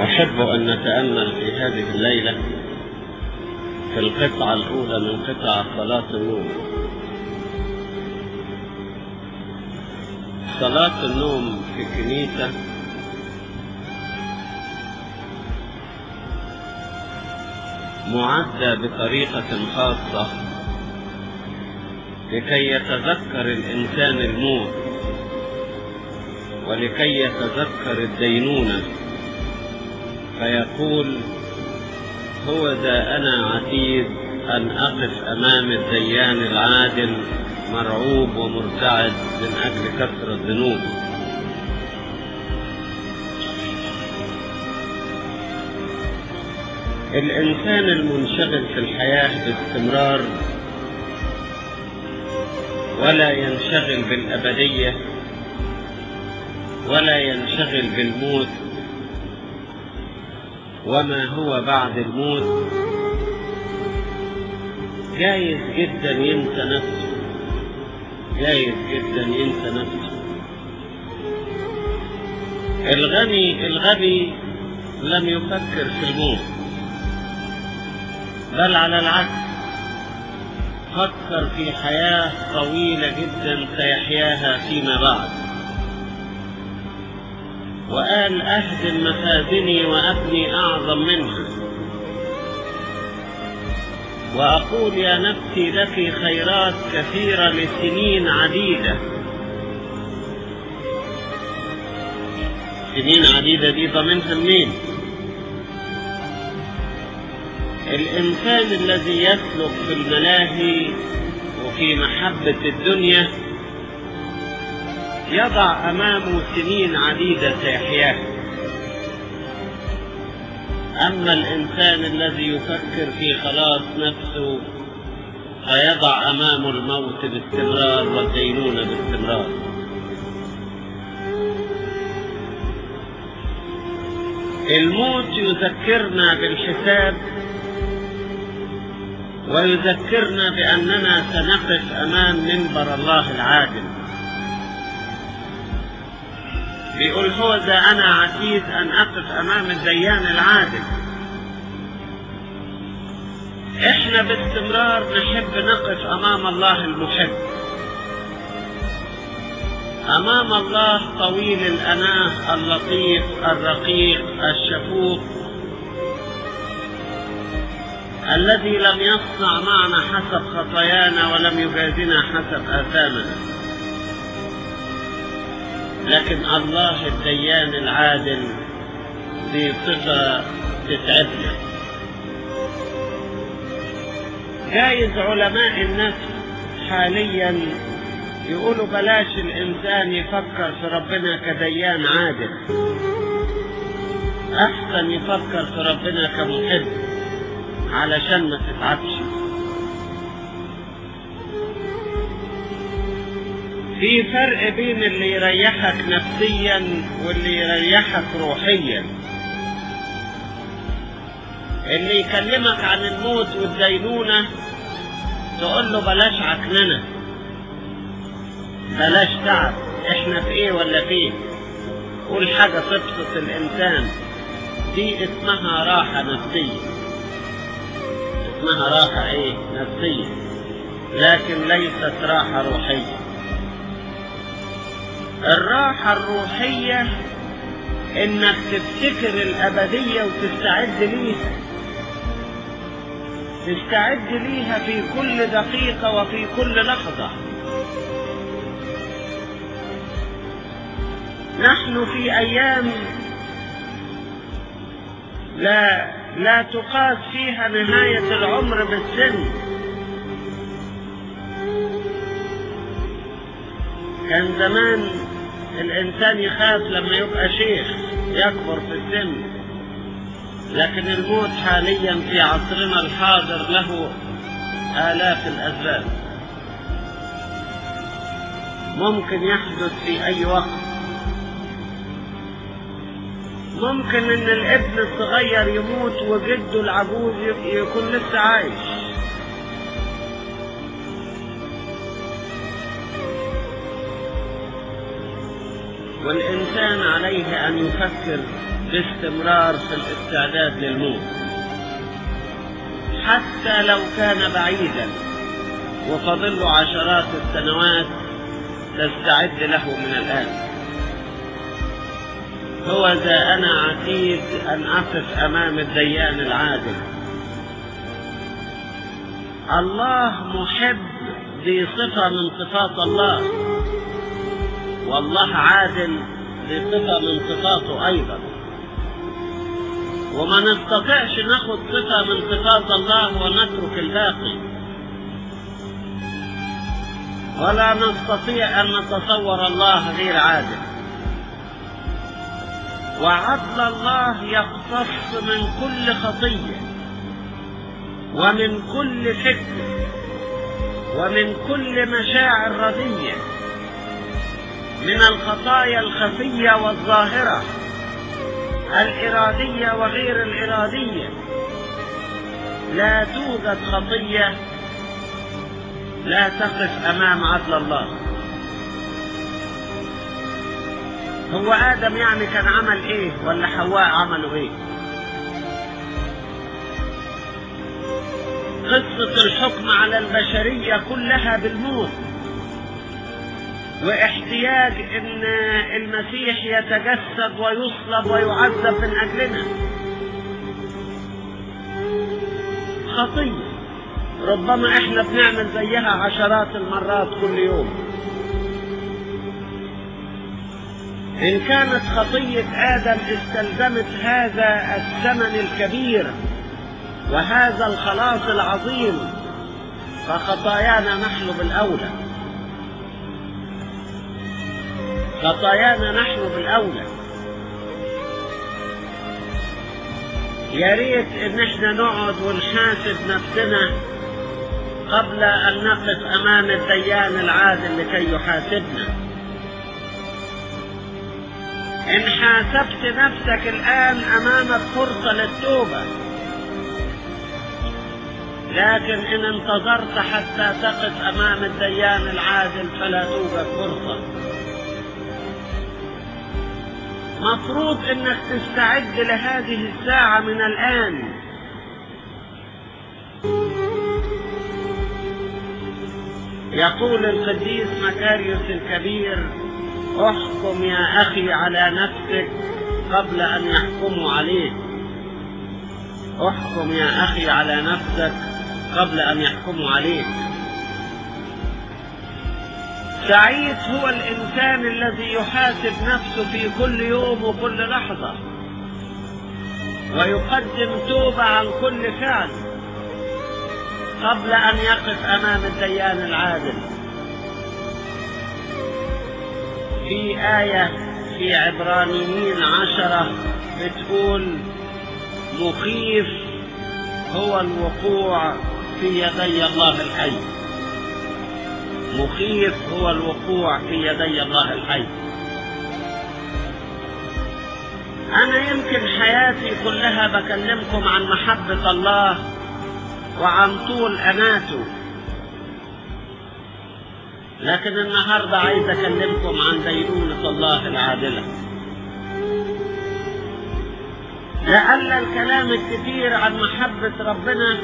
أحب أن نتأمل في هذه الليلة في القطعة الأولى من قطع صلاة النوم صلاة النوم في الكنيسة معدة بطريقة خاصة لكي يتذكر الإنسان الموت ولكي يتذكر الدينونة فيقول هو ذا أنا عتيد أن أقف أمام الديان العادل مرعوب ومرتعد من أجل كثرة ذنوبي الإنسان المنشغل في الحياة باستمرار ولا ينشغل بالأبدية ولا ينشغل بالموت وما هو بعد الموت جايز جدا ينسى نفسه جايز جدا ينسى نفسه الغني الغبي لم يفكر في الموت بل على العكس فكر في حياة طويلة جدا سيحياها فيما بعد وقال أهدم مخازني وأبني أعظم منها وأقول يا نفسي لك خيرات كثيرة لسنين عديدة سنين عديدة دي ضمنها منين الإنسان الذي يسلك في الملاهي وفي محبة الدنيا يضع أمامه سنين عديدة سيحياها أما الإنسان الذي يفكر في خلاص نفسه فيضع أمامه الموت باستمرار والدينونة باستمرار الموت يذكرنا بالحساب ويذكرنا بأننا سنقف أمام منبر الله العادل بيقول هو ذا أنا عتيد أن أقف أمام الديان العادل إحنا باستمرار نحب نقف أمام الله المحب أمام الله طويل الأناه اللطيف الرقيق الشفوق الذي لم يصنع معنا حسب خطايانا ولم يجازنا حسب آثامنا لكن الله الديان العادل دي صفة تتعبنا جايز علماء النفس حاليا يقولوا بلاش الإنسان يفكر في ربنا كديان عادل أحسن يفكر في ربنا كمحب علشان ما تتعبش في فرق بين اللي يريحك نفسيا واللي يريحك روحيا اللي يكلمك عن الموت والدينونة تقول له بلاش عكننة بلاش تعب احنا في ايه ولا في ايه قول حاجة تبسط الانسان دي اسمها راحة نفسية اسمها راحة ايه نفسية لكن ليست راحة روحية الراحة الروحية انك تفتكر الابدية وتستعد ليها تستعد ليها في كل دقيقة وفي كل لحظة نحن في ايام لا لا تقاس فيها نهاية العمر بالسن كان زمان الإنسان يخاف لما يبقى شيخ يكبر في السن لكن الموت حاليا في عصرنا الحاضر له آلاف الأسباب ممكن يحدث في أي وقت ممكن ان الابن الصغير يموت وجده العجوز يكون لسه عايش والإنسان عليه أن يفكر باستمرار في الاستعداد للموت حتى لو كان بعيدا وفضل عشرات السنوات تستعد له من الآن هو ذا أنا عتيد أن أقف أمام الديان العادل الله محب ذي صفة من صفات الله والله عادل ذي صفة من صفاته أيضا وما نستطيعش ناخد صفة من صفات الله ونترك الباقي ولا نستطيع أن نتصور الله غير عادل وعدل الله يقتص من كل خطية ومن كل فكر ومن كل مشاعر ردية من الخطايا الخفية والظاهرة الإرادية وغير الإرادية لا توجد خطية لا تقف أمام عدل الله هو آدم يعني كان عمل إيه ولا حواء عملوا إيه قصة الحكم على البشرية كلها بالموت واحتياج ان المسيح يتجسد ويصلب ويعذب من اجلنا خطية ربما احنا بنعمل زيها عشرات المرات كل يوم ان كانت خطية ادم استلزمت هذا الثمن الكبير وهذا الخلاص العظيم فخطايانا نحن بالاولى خطايانا نحن بالأولى يا ريت ان احنا نقعد ونحاسب نفسنا قبل ان نقف امام الديان العادل لكي يحاسبنا ان حاسبت نفسك الان امامك فرصة للتوبة لكن ان انتظرت حتى تقف امام الديان العادل فلا توجد فرصه مفروض انك تستعد لهذه الساعة من الآن يقول القديس مكاريوس الكبير احكم يا أخي على نفسك قبل أن يحكموا عليك احكم يا أخي على نفسك قبل أن يحكموا عليك سعيد هو الإنسان الذي يحاسب نفسه في كل يوم وكل لحظة ويقدم توبة عن كل فعل قبل أن يقف أمام الديان العادل في آية في عبرانيين عشرة بتقول مخيف هو الوقوع في يدي الله الحي مخيف هو الوقوع في يدي الله الحي أنا يمكن حياتي كلها بكلمكم عن محبة الله وعن طول أناته لكن النهاردة عايز أكلمكم عن دينونة الله العادلة لأن الكلام الكثير عن محبة ربنا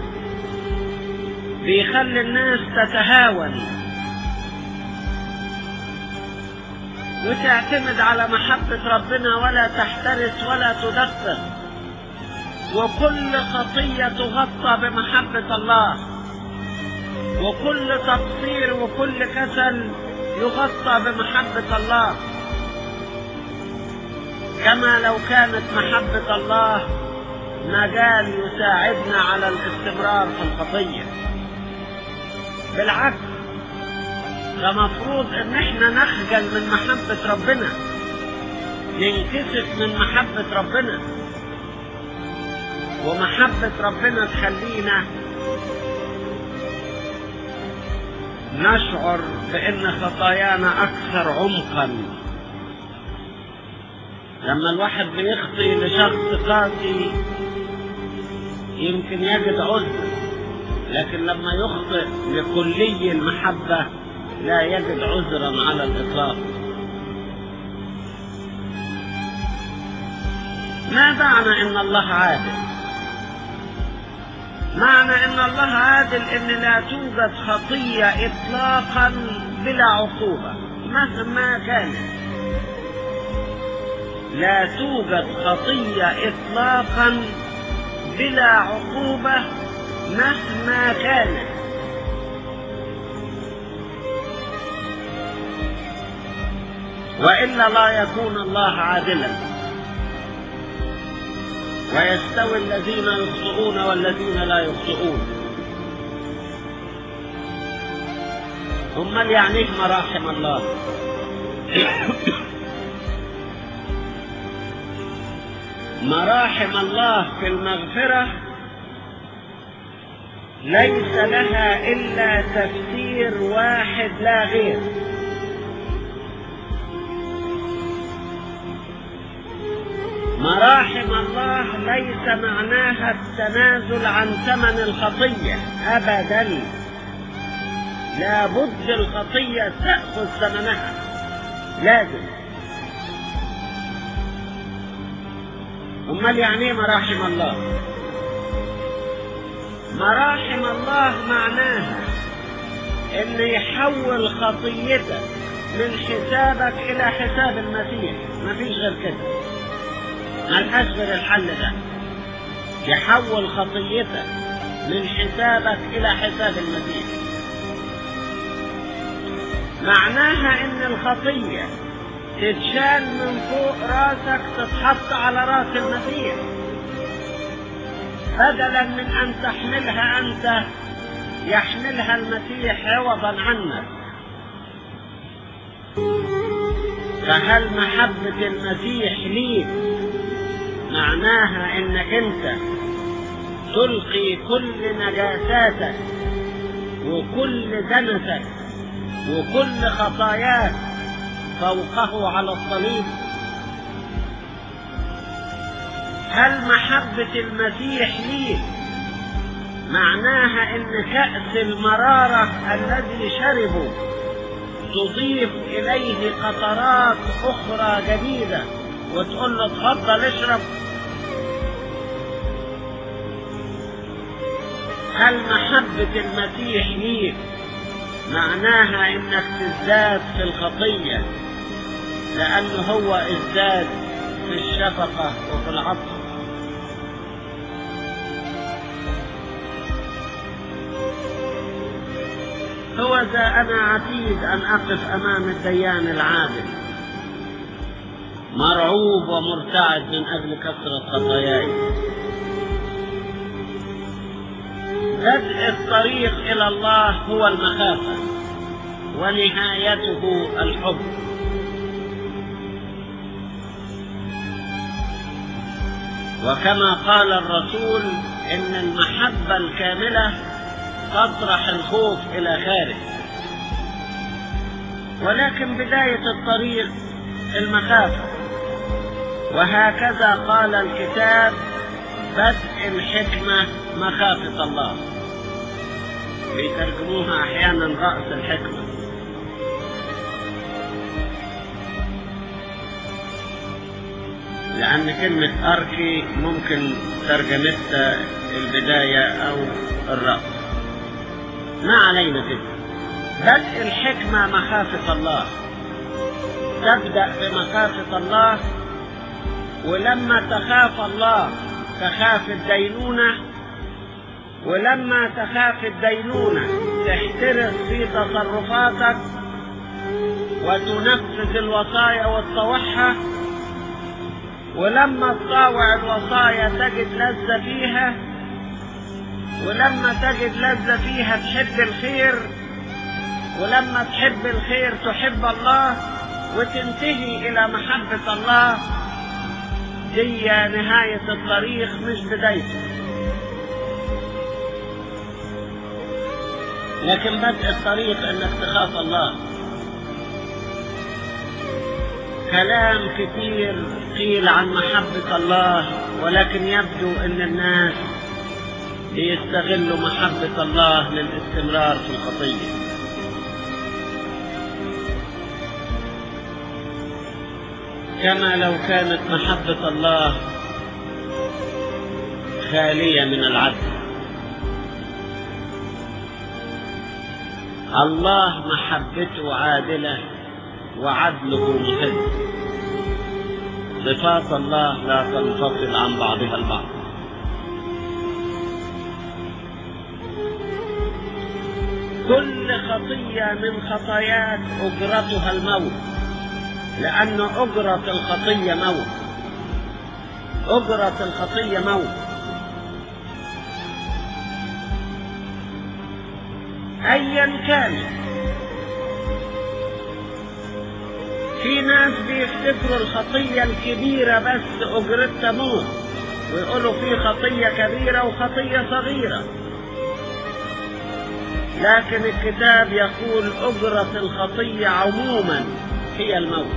بيخلي الناس تتهاون وتعتمد على محبة ربنا ولا تحترس ولا تدقق وكل خطية تغطى بمحبة الله وكل تقصير وكل كسل يغطى بمحبة الله كما لو كانت محبة الله مجال يساعدنا على الاستمرار في الخطية بالعكس ده مفروض ان احنا نخجل من محبة ربنا ننكسف من محبة ربنا ومحبة ربنا تخلينا نشعر بان خطايانا اكثر عمقا لما الواحد بيخطي لشخص قاسي يمكن يجد عذر لكن لما يخطئ لكلي المحبة لا يجد عذرا على الإطلاق ما معنى ان الله عادل معنى ان الله عادل ان لا توجد خطية اطلاقا بلا عقوبة مهما كانت لا توجد خطية اطلاقا بلا عقوبة مهما كانت وإلا لا يكون الله عادلا ويستوي الذين يخطئون والذين لا يخطئون امال يعني مراحم الله مراحم الله في المغفرة ليس لها إلا تفسير واحد لا غير مراحم الله ليس معناها التنازل عن ثمن الخطية أبدا لابد الخطية تأخذ ثمنها لازم امال يعني ايه مراحم الله مراحم الله معناها ان يحول خطيتك من حسابك الى حساب المسيح مفيش غير كده ملهاش غير الحل ده يحول خطيتك من حسابك الى حساب المسيح معناها ان الخطيه تتشال من فوق راسك تتحط على راس المسيح بدلا من ان تحملها انت يحملها المسيح عوضا عنك فهل محبة المسيح ليك معناها انك انت تلقي كل نجاساتك وكل دنسك وكل خطاياك فوقه على الصليب هل محبة المسيح ليك معناها ان كأس المرارة الذي شربه تضيف اليه قطرات اخرى جديدة وتقول له اتفضل اشرب هل محبة المسيح ليك معناها انك تزداد في الخطية لانه هو ازداد في الشفقة وفي العطف هو ذا انا عتيد ان اقف امام الديان العادل مرعوب ومرتعد من اجل كثرة خطاياي بدء الطريق الى الله هو المخافة ونهايته الحب وكما قال الرسول ان المحبة الكاملة تطرح الخوف الى خارج ولكن بداية الطريق المخافة وهكذا قال الكتاب بدء الحكمة مخافة الله بيترجموها احيانا رأس الحكمة لأن كلمة أركي ممكن ترجمتها البداية أو الرأس ما علينا كده بدء الحكمة مخافة الله تبدأ بمخافة الله ولما تخاف الله تخاف الدينونة ولما تخاف الدينونة تحترس في تصرفاتك وتنفذ الوصايا وتطوعها ولما تطاوع الوصايا تجد لذة فيها ولما تجد لذة فيها تحب الخير ولما تحب الخير تحب الله وتنتهي إلى محبة الله دي نهاية الطريق مش بدايته لكن بدء الطريق انك تخاف الله كلام كثير قيل عن محبة الله ولكن يبدو ان الناس بيستغلوا محبة الله للاستمرار في الخطية كما لو كانت محبة الله خالية من العدل الله محبته عادلة وعدله محب صفات الله لا تنفصل عن بعضها البعض كل خطية من خطاياك أجرتها الموت لأن أجرة الخطية موت أجرة الخطية موت أيا كان في ناس بيفتكروا الخطية الكبيرة بس أجرتها موت ويقولوا في خطية كبيرة وخطية صغيرة لكن الكتاب يقول أجرة الخطية عموما هي الموت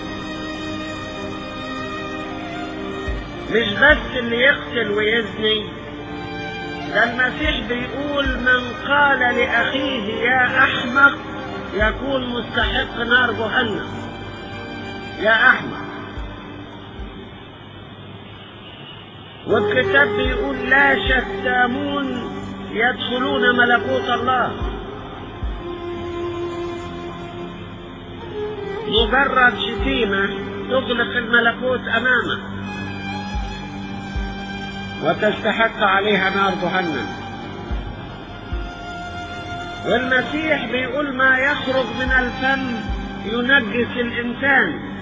مش بس اللي يقتل ويزني ده المسيح بيقول من قال لأخيه يا أحمق يكون مستحق نار جهنم يا أحمق والكتاب بيقول لا شتامون يدخلون ملكوت الله مجرد شتيمة تغلق الملكوت أمامك وتستحق عليها نار جهنم والمسيح بيقول ما يخرج من الفم ينجس الإنسان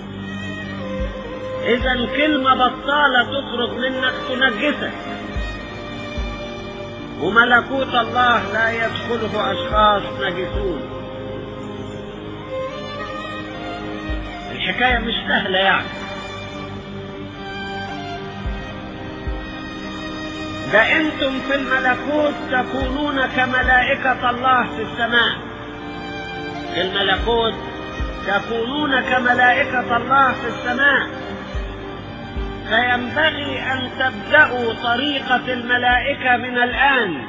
إذا كلمة بطالة تخرج منك تنجسك وملكوت الله لا يدخله أشخاص نجسون الحكاية مش سهلة يعني ده انتم في الملكوت تكونون كملائكة الله في السماء في الملكوت تكونون كملائكة الله في السماء فينبغي أن تبدأوا طريقة الملائكة من الآن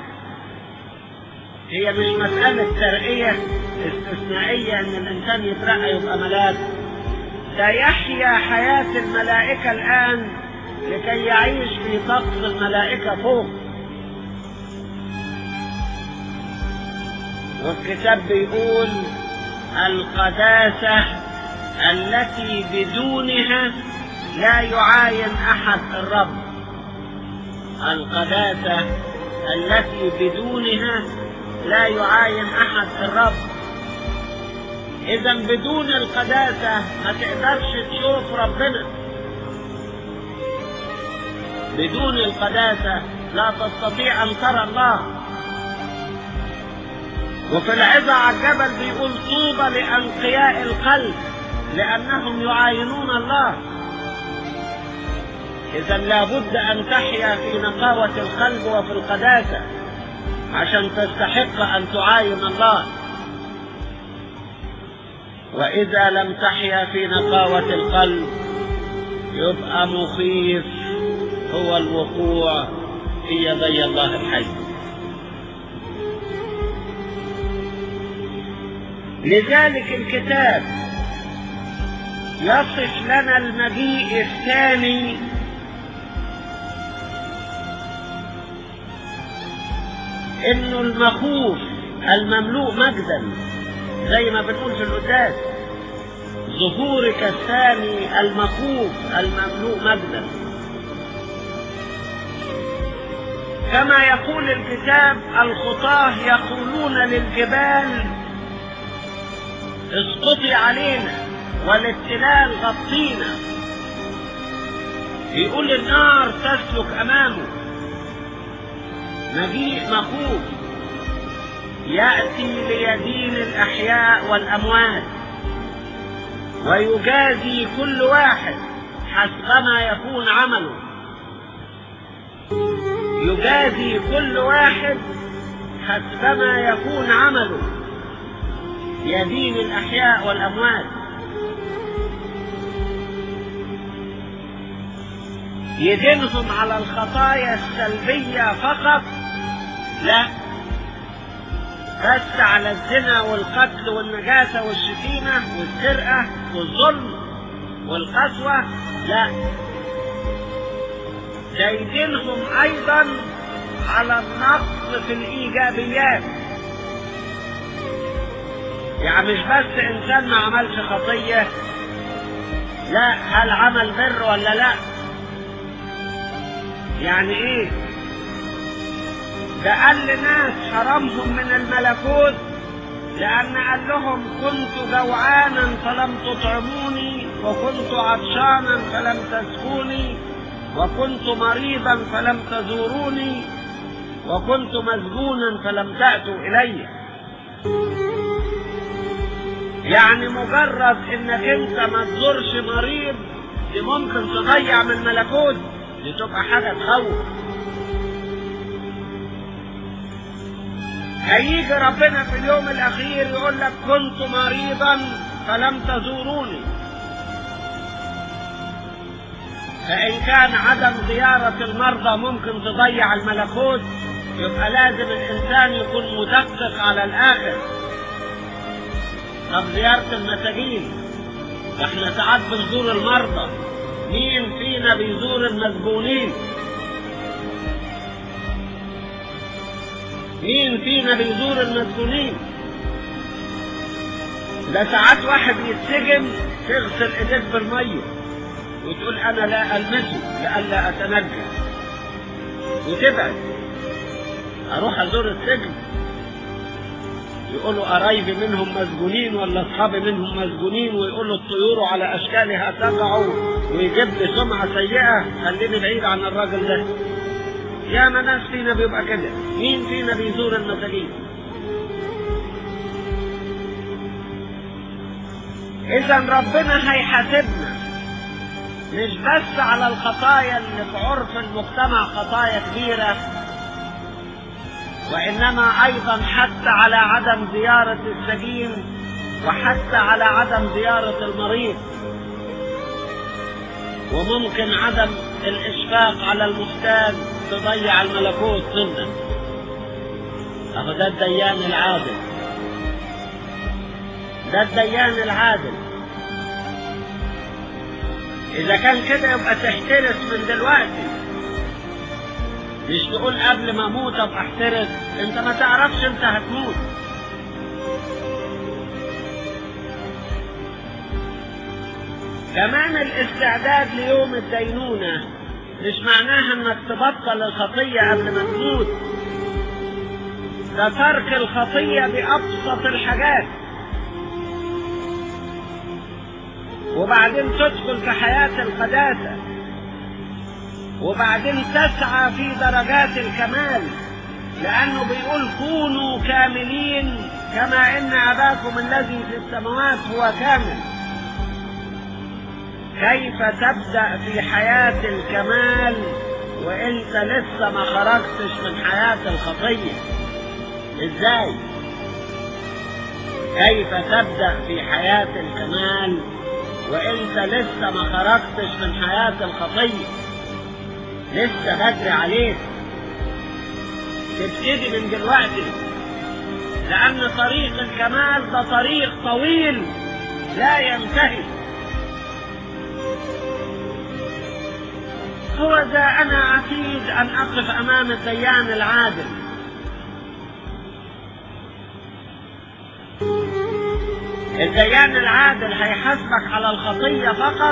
هي مش مسألة ترقية استثنائية إن الإنسان يترقى يبقى ملاك ده يحيا حياة الملائكة الآن لكي يعيش في سقف الملائكة فوق والكتاب بيقول القداسة التي بدونها لا يعاين أحد الرب القداسة التي بدونها لا يعاين أحد الرب إذا بدون القداسة ما تقدرش تشوف ربنا بدون القداسة لا تستطيع أن ترى الله وفي العظة على الجبل بيقول طوبى لأنقياء القلب لأنهم يعاينون الله إذا لابد أن تحيا في نقاوة القلب وفي القداسة عشان تستحق أن تعاين الله وإذا لم تحيا في نقاوة القلب يبقى مخيف هو الوقوع في يدي الله الحي لذلك الكتاب يصف لنا المجيء الثاني انه المخوف المملوء مجدا زي ما بنقول في القداس ظهورك الثاني المخوف المملوء مجدا كما يقول الكتاب الخطاه يقولون للجبال اسقطي علينا والابتلال غطينا يقول النار تسلك امامه مجيء مخوف ياتي ليدين الاحياء والاموات ويجازي كل واحد حسبما يكون عمله يجازي كل واحد حسبما يكون عمله يدين الأحياء والأموات يدينهم على الخطايا السلبية فقط لا بس على الزنا والقتل والنجاسة والشتيمة والسرقة والظلم والقسوة لا جايدينهم ايضا على النقص في الايجابيات يعني مش بس انسان ما عملش خطية لا هل عمل بر ولا لا يعني ايه ده قال لناس حرمهم من الملكوت لأن قال لهم كنت جوعانا فلم تطعموني وكنت عطشانا فلم تسكوني وكنت مريضا فلم تزوروني وكنت مسجونا فلم تأتوا إلي يعني مجرد انك انت ما تزورش مريض دي ممكن تضيع من ملكوت دي تبقى حاجة تخوف هيجي ربنا في اليوم الاخير يقول لك كنت مريضا فلم تزوروني فان كان عدم زيارة المرضى ممكن تضيع الملكوت يبقى لازم الانسان يكون مدقق على الاخر طب زيارة المساجين احنا ساعات بنزور المرضى مين فينا بيزور المسجونين مين فينا بيزور المسجونين ده ساعات واحد يتسجن تغسل ايديك بالميه وتقول انا لا المسه لئلا اتنجى وتبعد اروح ازور السجن يقولوا قرايبي منهم مسجونين ولا اصحابي منهم مسجونين ويقولوا الطيور على اشكالها تقع ويجيب لي سمعه سيئه خليني بعيد عن الراجل ده يا ما ناس فينا بيبقى كده مين فينا بيزور المساجين اذا ربنا هيحاسبنا مش بس على الخطايا اللي في عرف المجتمع خطايا كبيره وإنما أيضا حتى على عدم زيارة السجين وحتى على عدم زيارة المريض وممكن عدم الإشفاق على المحتاج تضيع الملكوت سنة أهو ده الديان العادل ده الديان العادل إذا كان كده يبقى تحترس من دلوقتي مش تقول قبل ما اموت ابقى احترس انت ما تعرفش انت هتموت كمان الاستعداد ليوم الدينونة مش معناها انك تبطل الخطية قبل ما تموت ده ترك الخطية بأبسط الحاجات وبعدين تدخل في حياة القداسة وبعدين تسعى في درجات الكمال لأنه بيقول كونوا كاملين كما إن أباكم الذي في السماوات هو كامل كيف تبدأ في حياة الكمال وإنت لسه ما خرجتش من حياة الخطية إزاي كيف تبدأ في حياة الكمال وإنت لسه ما خرجتش من حياة الخطية لسه بدري عليك تبتدي من دلوقتي لأن طريق الكمال ده طريق طويل لا ينتهي هو ذا أنا عتيد أن أقف أمام الديان العادل الديان العادل هيحاسبك على الخطية فقط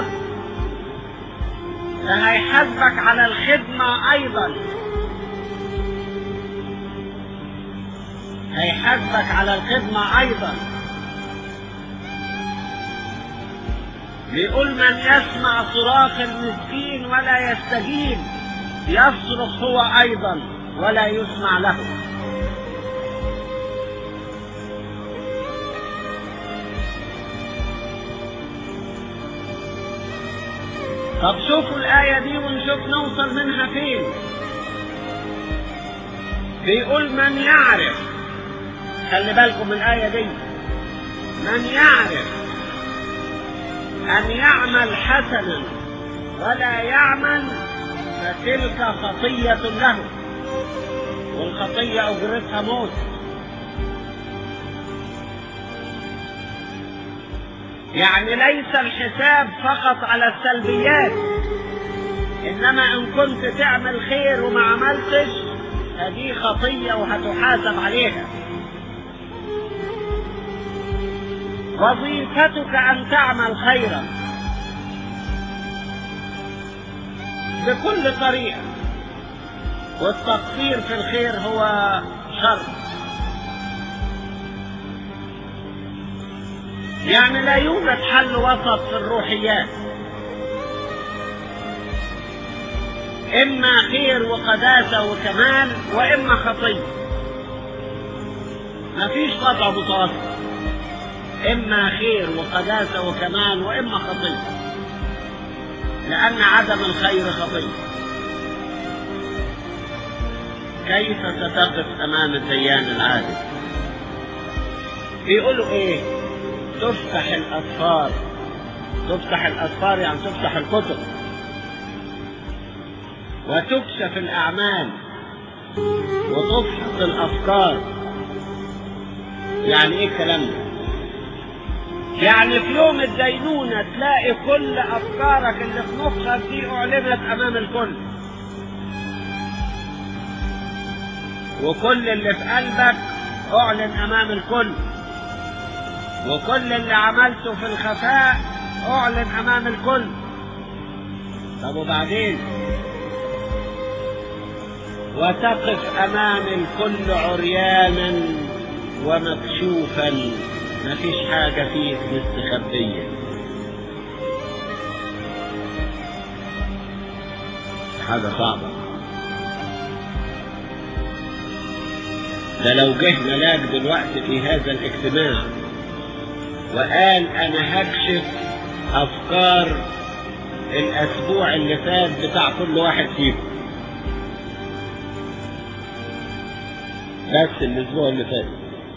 ده هيحاسبك على الخدمة أيضا هيحاسبك على الخدمة أيضا بيقول من يسمع صراخ المسكين ولا يستجيب يصرخ هو أيضا ولا يسمع له طب شوفوا الآية دي ونشوف نوصل منها فين بيقول من يعرف خلي بالكم من الآية دي من يعرف أن يعمل حسنا ولا يعمل فتلك خطية له والخطية أجرتها موت يعني ليس الحساب فقط على السلبيات انما ان كنت تعمل خير وما عملتش هذه خطية وهتحاسب عليها وظيفتك ان تعمل خيرا بكل طريقة والتقصير في الخير هو شر يعني لا يوجد حل وسط في الروحيات إما خير وقداسة وكمال وإما خطية مفيش وضع متوسط إما خير وقداسة وكمال وإما خطية لأن عدم الخير خطية كيف ستقف أمام الديان العادل بيقولوا إيه تفتح الأسفار تفتح الأسفار يعني تفتح الكتب وتكشف الأعمال وتفحص الأفكار يعني إيه الكلام ده؟ يعني في يوم الدينونة تلاقي كل أفكارك اللي في مخك دي أعلنت أمام الكل وكل اللي في قلبك أعلن أمام الكل وكل اللي عملته في الخفاء أعلن أمام الكل طب وبعدين وتقف أمام الكل عريانا ومكشوفا مفيش حاجة فيه مستخبية حاجة صعبة ده لو جه ملاك دلوقتي في هذا الاجتماع وقال انا هكشف افكار الاسبوع اللي فات بتاع كل واحد فيكم بس الاسبوع اللي فات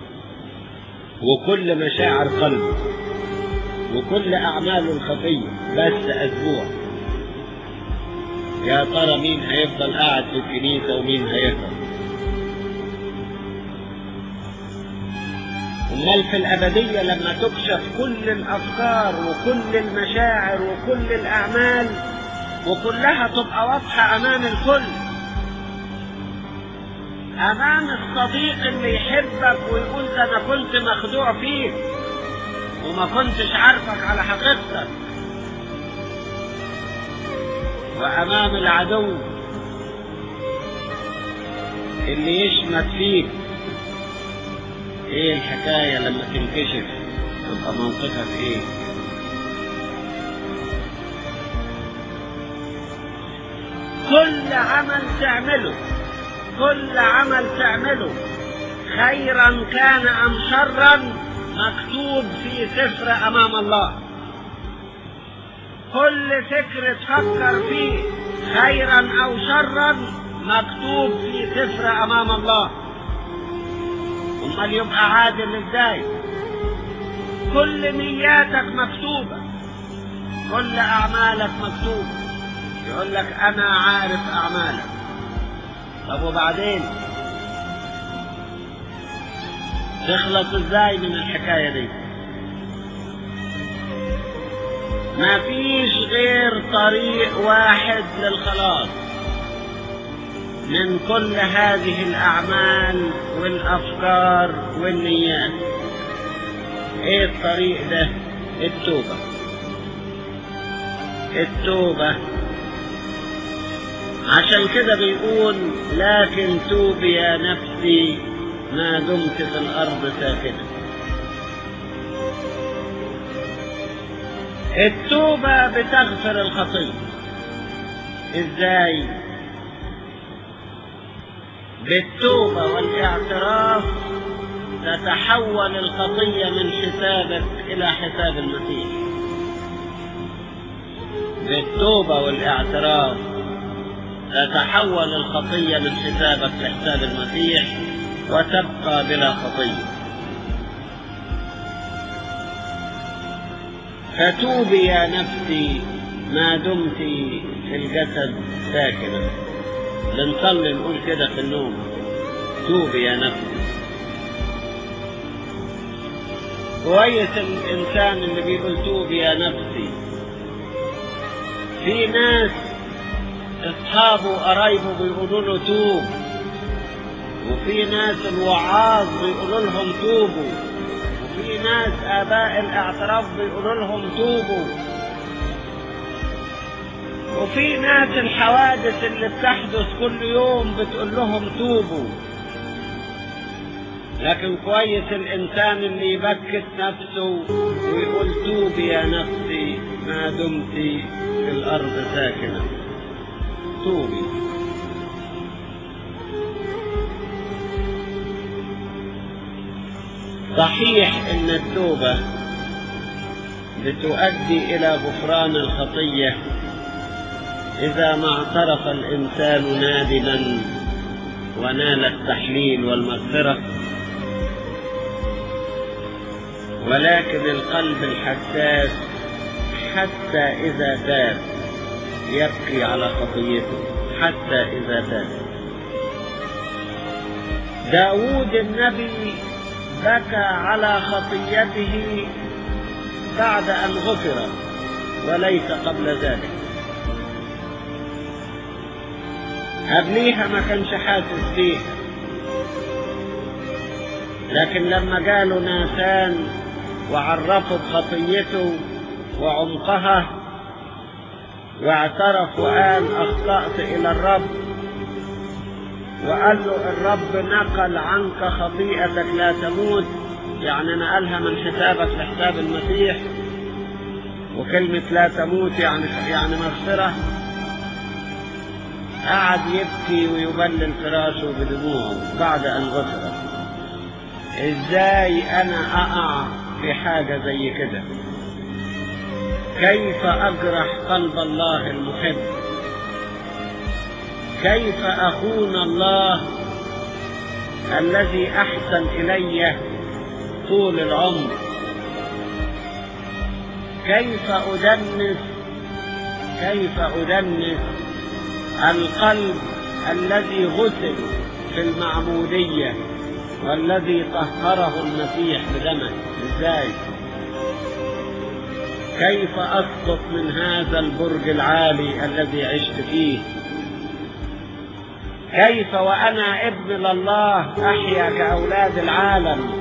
وكل مشاعر قلبه وكل اعماله الخفيه بس اسبوع يا ترى مين هيفضل قاعد في الكنيسه ومين هيهرب امال في الابديه لما تكشف كل الافكار وكل المشاعر وكل الاعمال وكلها تبقى واضحه امام الكل امام الصديق اللي يحبك ويقول ده انا كنت مخدوع فيك وما كنتش عارفك على حقيقتك وامام العدو اللي يشمت فيك ايه الحكاية لما تنكشف تبقى موقفك ايه كل عمل تعمله كل عمل تعمله خيرا كان ام شرا مكتوب في سفر امام الله كل فكر تفكر فيه خيرا او شرا مكتوب في سفر امام الله امال يبقى عادل ازاي كل نياتك مكتوبه كل اعمالك مكتوبه يقول لك انا عارف اعمالك طب وبعدين تخلص ازاي من الحكايه دي ما فيش غير طريق واحد للخلاص من كل هذه الأعمال والأفكار والنيات إيه الطريق ده؟ التوبة التوبة عشان كده بيقول لكن توبي يا نفسي ما دمت في الأرض ساكنة التوبة بتغفر الخطية ازاي بالتوبة والاعتراف تتحول الخطية من حسابك إلى حساب المسيح بالتوبة والاعتراف تتحول الخطية من حسابك لحساب المسيح وتبقى بلا خطيه فتوبي يا نفسي ما دمت في الجسد ساكنة بنصلي نقول كده في النوم توبي يا نفسي كويس الإنسان اللي بيقول توبي يا نفسي في ناس اصحابه وقرايبه بيقولوا له توب وفي ناس الوعاظ بيقولوا لهم توبوا وفي ناس اباء الاعتراف بيقولوا لهم توبوا وفي ناس الحوادث اللي بتحدث كل يوم بتقول لهم توبوا لكن كويس الانسان اللي يبكت نفسه ويقول توبي يا نفسي ما دمت في الارض ساكنه توبي صحيح ان التوبه بتؤدي الى غفران الخطيه اذا ما اعترف الانسان نادما ونال التحليل والمغفره ولكن القلب الحساس حتى إذا تاب يبكي على خطيته حتى إذا تاب داود النبي بكى على خطيته بعد أن غفر وليس قبل ذلك قبليها ما كانش حاسس بيها لكن لما جاله ناسان وعرفوا بخطيته وعمقها واعترف وقال اخطات الى الرب وقال له الرب نقل عنك خطيئتك لا تموت يعني نقلها من حسابك لحساب المسيح وكلمة لا تموت يعني يعني مغفرة قعد يبكي ويبلل فراشه بدموعه بعد أن غفر ازاي انا اقع في حاجة زي كده كيف اجرح قلب الله المحب كيف اخون الله الذي احسن الي طول العمر كيف ادنس كيف ادنس القلب الذي غسل في المعموديه والذي طهره المسيح بدمه ازاي كيف اسقط من هذا البرج العالي الذي عشت فيه كيف وانا ابن لله احيا كاولاد العالم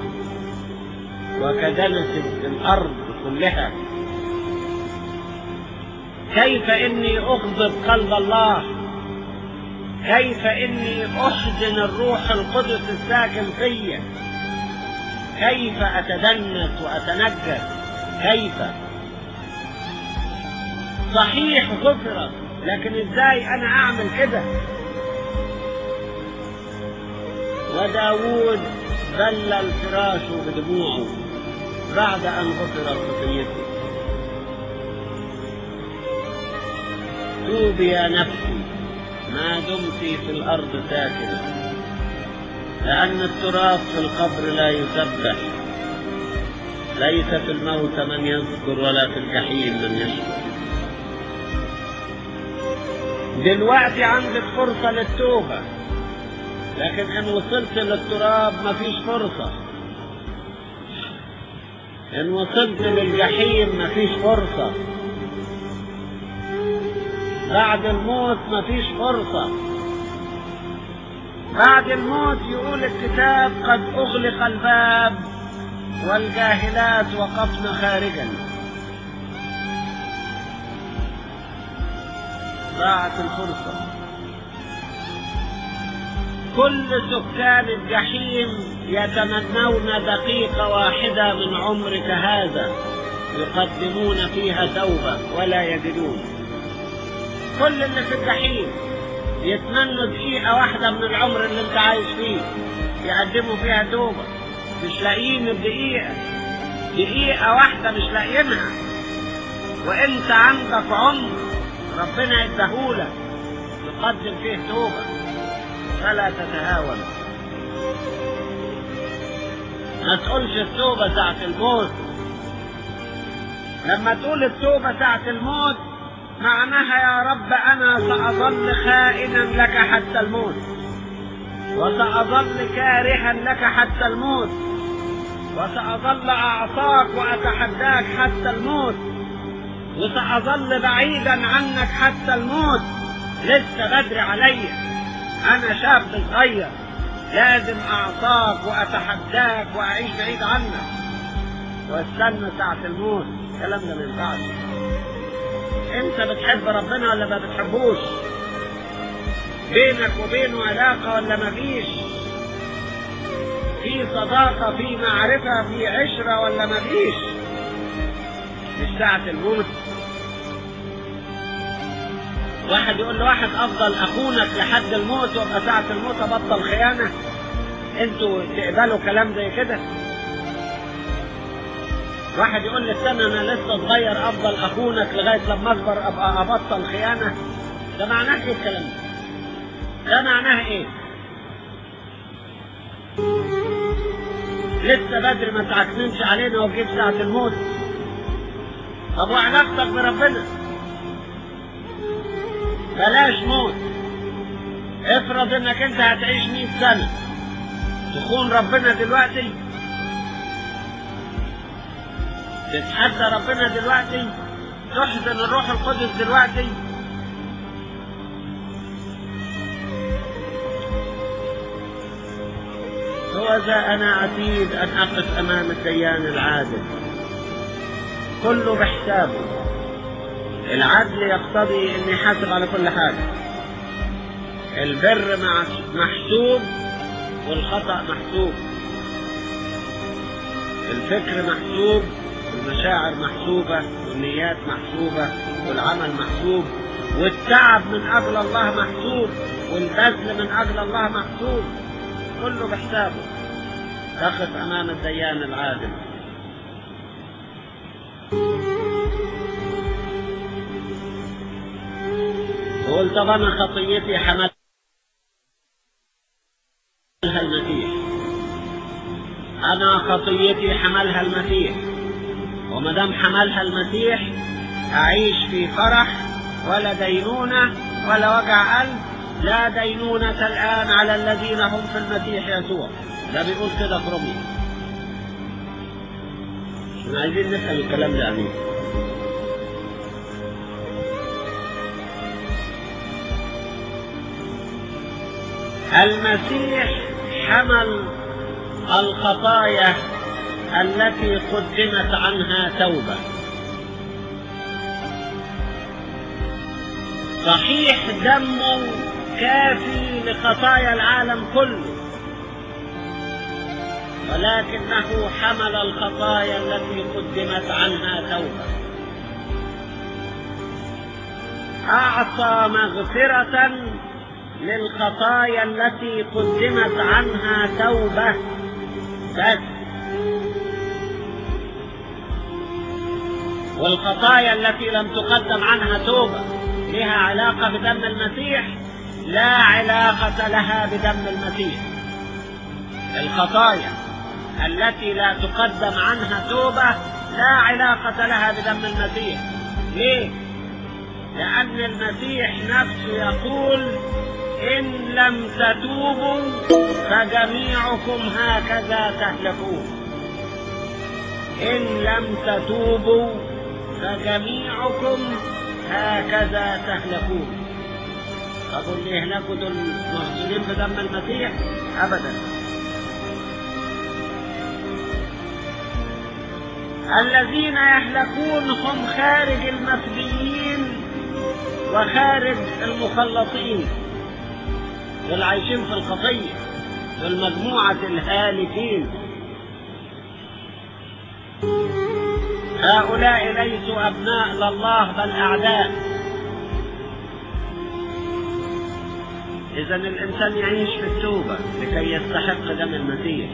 وكدنس الارض كلها كيف اني اغضب قلب الله كيف اني احزن الروح القدس الساكن فيا كيف اتدنس واتنجس كيف صحيح غفرت لكن ازاي انا اعمل كده وداود بلل فراشه بدموعه بعد ان غفرت خطيته توبي يا نفسي ما دمت في الأرض ساكنة لأن التراب في القبر لا يسبح ليس في الموت من يذكر ولا في الجحيم من يشكر دلوقتي عندك فرصة للتوبة لكن إن وصلت للتراب مفيش فرصة إن وصلت للجحيم مفيش فرصة بعد الموت مفيش فرصة بعد الموت يقول الكتاب قد أغلق الباب والجاهلات وقفن خارجا ضاعت الفرصة كل سكان الجحيم يتمنون دقيقة واحدة من عمرك هذا يقدمون فيها توبة ولا يجدون كل اللي في الجحيم يتمنوا دقيقة واحدة من العمر اللي انت عايش فيه يقدموا فيها توبة مش لاقيين الدقيقة دقيقة واحدة مش لاقيينها وانت عندك عمر ربنا يديهولك تقدم فيه توبة فلا تتهاون ما تقولش التوبة ساعة الموت لما تقول التوبة ساعة الموت معناها يا رب أنا سأظل خائنا لك حتى الموت وسأظل كارها لك حتى الموت وسأظل أعصاك وأتحداك حتى الموت وسأظل بعيدا عنك حتى الموت لسه بدري عليا انا شاب صغير لازم اعصاك واتحداك واعيش بعيد عنك واستنى ساعة الموت الكلام ده ما ينفعش انت بتحب ربنا ولا ما بتحبوش بينك وبينه علاقة ولا ما فيش في صداقة في معرفة في عشرة ولا ما فيش مش ساعة الموت واحد يقول لواحد افضل اخونك لحد الموت وابقى ساعة الموت ابطل خيانة انتوا تقبلوا كلام زي كده واحد يقول لي استنى انا لسه صغير افضل اخونك لغايه لما اكبر ابقى ابطل خيانه ده معناه ايه الكلام ده؟ ده معناه ايه؟ لسه بدري ما تعكننش علينا وتجيب ساعة الموت طب وعلاقتك بربنا بلاش موت افرض انك انت هتعيش 100 سنة تخون ربنا دلوقتي تتحدى ربنا دلوقتي تحزن الروح القدس دلوقتي هو ذا أنا عتيد أن أقف أمام الديان العادل كله بحسابه العدل يقتضي أن يحاسب على كل حاجة البر محسوب والخطأ محسوب الفكر محسوب المشاعر محسوبة والنيات محسوبة والعمل محسوب والتعب من أجل الله محسوب والبذل من أجل الله محسوب كله بحسابه تقف أمام الديان العادل تقول طب أنا خطيتي حملها المسيح أنا خطيتي حملها المسيح وما دام حملها المسيح أعيش في فرح ولا دينونة ولا وجع قلب لا دينونة الآن على الذين هم في المسيح يسوع ده بيقول كده في روميا احنا عايزين نفهم الكلام ده يعني المسيح حمل الخطايا التي قدمت عنها توبة صحيح دمه كافي لخطايا العالم كله ولكنه حمل الخطايا التي قدمت عنها توبة أعطى مغفرة للخطايا التي قدمت عنها توبة بس والخطايا التي لم تقدم عنها توبة لها علاقة بدم المسيح لا علاقة لها بدم المسيح الخطايا التي لا تقدم عنها توبة لا علاقة لها بدم المسيح ليه؟ لأن المسيح نفسه يقول إن لم تتوبوا فجميعكم هكذا تهلكون إن لم تتوبوا فجميعكم هكذا تهلكون طب اللي يهلكوا دول مغسولين بدم المسيح أبدا الذين يهلكون هم خارج المفديين وخارج المخلصين دول عايشين في الخطية دول مجموعة الهالكين هؤلاء ليسوا أبناء لله بل أعداء إذا الإنسان يعيش في التوبة لكي يستحق دم المسيح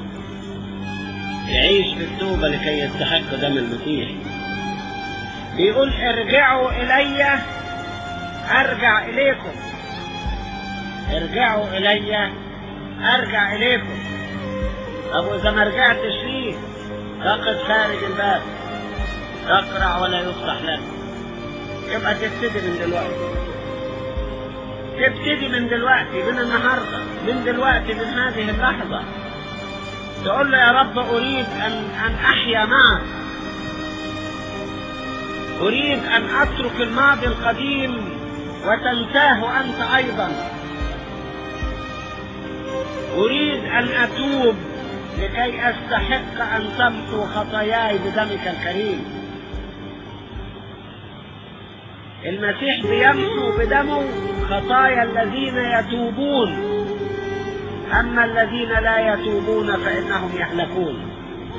يعيش في التوبة لكي يستحق دم المسيح بيقول ارجعوا إلي أرجع إليكم ارجعوا إلي أرجع إليكم طب وإذا ما رجعتش ليه تقف خارج الباب تقرع ولا يفتح لك يبقى تبتدي من دلوقتي تبتدي من دلوقتي من النهارده من دلوقتي من هذه اللحظه تقول له يا رب اريد ان ان احيا معك اريد ان اترك الماضي القديم وتنساه أنت أيضا أريد أن أتوب لكي أستحق أن تمحو خطاياي بدمك الكريم المسيح بيمحو بدمه خطايا الذين يتوبون أما الذين لا يتوبون فإنهم يهلكون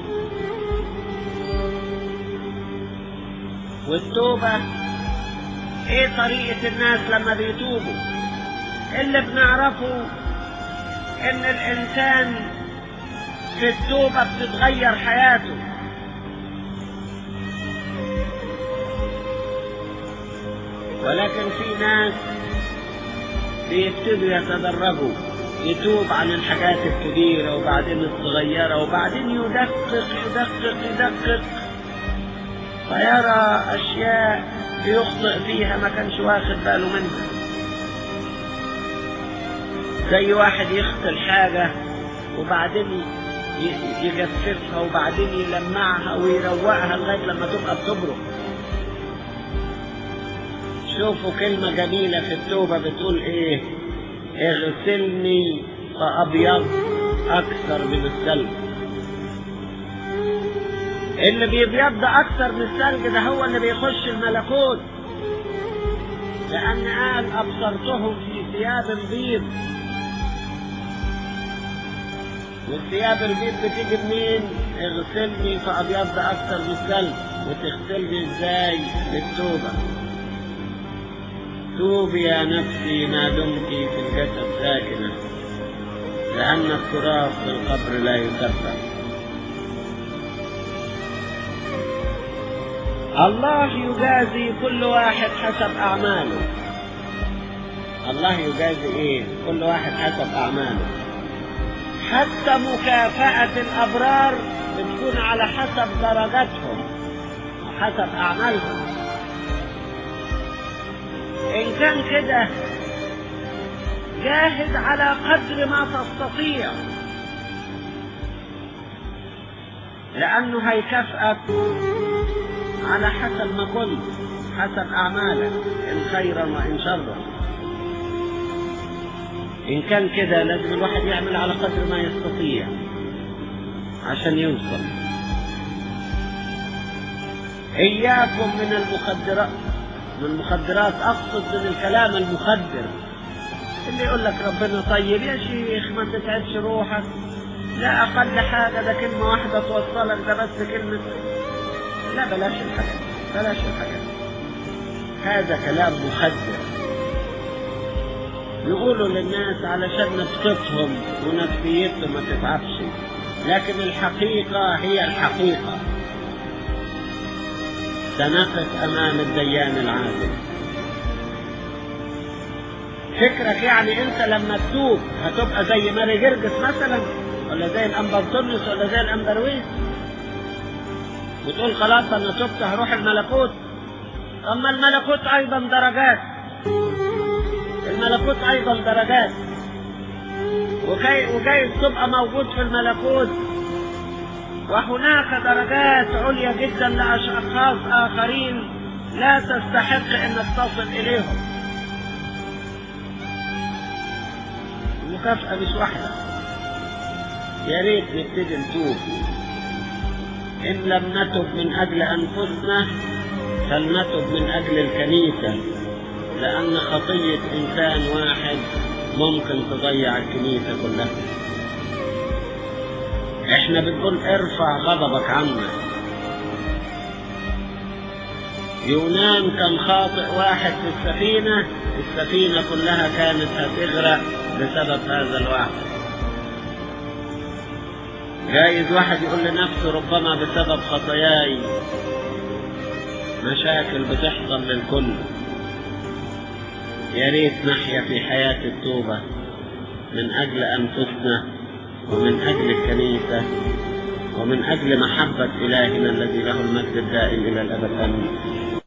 والتوبة ايه طريقة الناس لما بيتوبوا اللي بنعرفه ان الانسان في التوبة بتتغير حياته ولكن في ناس بيبتدوا يتدرجوا يتوب عن الحاجات الكبيرة وبعدين الصغيرة وبعدين يدقق يدقق يدقق فيرى أشياء بيخطئ فيها ما كانش واخد باله منها زي واحد يغسل حاجة وبعدين يجففها وبعدين يلمعها ويروقها لغاية لما تبقى بتبرق شوفوا كلمة جميلة في التوبة بتقول ايه اغسلني فأبيض أكثر من الثلج اللي بيبيض أكثر من الثلج ده هو اللي بيخش الملكوت لأن قال أبصرتهم في ثياب بيض والثياب البيض بتيجي منين؟ اغسلني فأبيض أكثر من الثلج وتغسلني ازاي؟ بالتوبة توبي يا نفسي ما دمت في الجسد ساكنة لأن التراب في القبر لا يتبع الله يجازي كل واحد حسب أعماله الله يجازي إيه؟ كل واحد حسب أعماله حتى مكافأة الأبرار بتكون على حسب درجاتهم وحسب أعمالهم إن كان كده جاهد على قدر ما تستطيع لأنه هيكافئك على حسب ما كنت حسب أعمالك إن خيرا وإن شرا إن كان كده لازم الواحد يعمل على قدر ما يستطيع عشان يوصل إياكم من المخدرات من المخدرات أقصد من الكلام المخدر اللي يقول لك ربنا طيب يا شيخ ما تتعبش روحك لا أقل حاجة ده كلمة واحدة توصلك ده بس كلمة لا بلاش الحاجات بلاش الحاجات هذا كلام مخدر يقولوا للناس علشان نبسطهم ونفسيتهم ما تتعبش لكن الحقيقة هي الحقيقة سنقف أمام الديان العادل فكرك يعني أنت لما تتوب هتبقى زي ماري جرجس مثلا ولا زي الأمبرتونيوس ولا زي الأمبرويس وتقول خلاص أنا تبت هروح الملكوت أما الملكوت أيضا درجات الملكوت أيضا درجات وكي وجايز تبقى موجود في الملكوت وهناك درجات عليا جدا لأشخاص آخرين لا تستحق أنك تصل إليهم المكافأة مش واحدة يا ريت نبتدي نتوب إن لم نتب من أجل أنفسنا فلنتب من أجل الكنيسة لأن خطية إنسان واحد ممكن تضيع الكنيسة كلها احنا بنقول ارفع غضبك عنا يونان كان خاطئ واحد في السفينة السفينة كلها كانت هتغرق بسبب هذا الواحد جايز واحد يقول لنفسه ربما بسبب خطاياي مشاكل بتحصل للكل يا ريت نحيا في حياة التوبة من أجل أنفسنا ومن أجل الكنيسة ومن أجل محبة إلهنا الذي له المجد الدائم إلى الأبد آمين